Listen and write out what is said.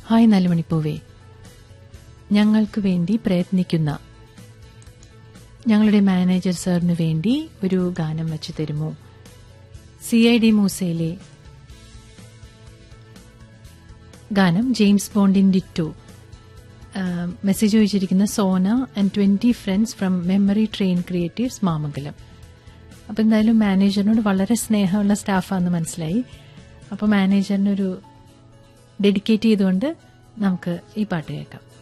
hi നാലുമണിപ്പൂവേ ഞങ്ങൾക്ക് വേണ്ടി പ്രയത്നിക്കുന്ന ഞങ്ങളുടെ മാനേജർ സാറിന് വേണ്ടി ഒരു ഗാനം വച്ചു തരുമോ സി ഐ ഡി മൂസയിലെ ഗാനം ജെയിംസ് ബോണ്ടിൻ ഡിറ്റോ മെസ്സേജ് ചോദിച്ചിരിക്കുന്ന Sona and twenty friends from memory train creatives Mamangalam അപ്പം എന്തായാലും മാനേജറിനോട് വളരെ സ്നേഹമുള്ള സ്റ്റാഫാണെന്ന് മനസ്സിലായി അപ്പോൾ മാനേജറിനൊരു ഡെഡിക്കേറ്റ് ചെയ്തുകൊണ്ട് നമുക്ക് ഈ പാട്ട് കേൾക്കാം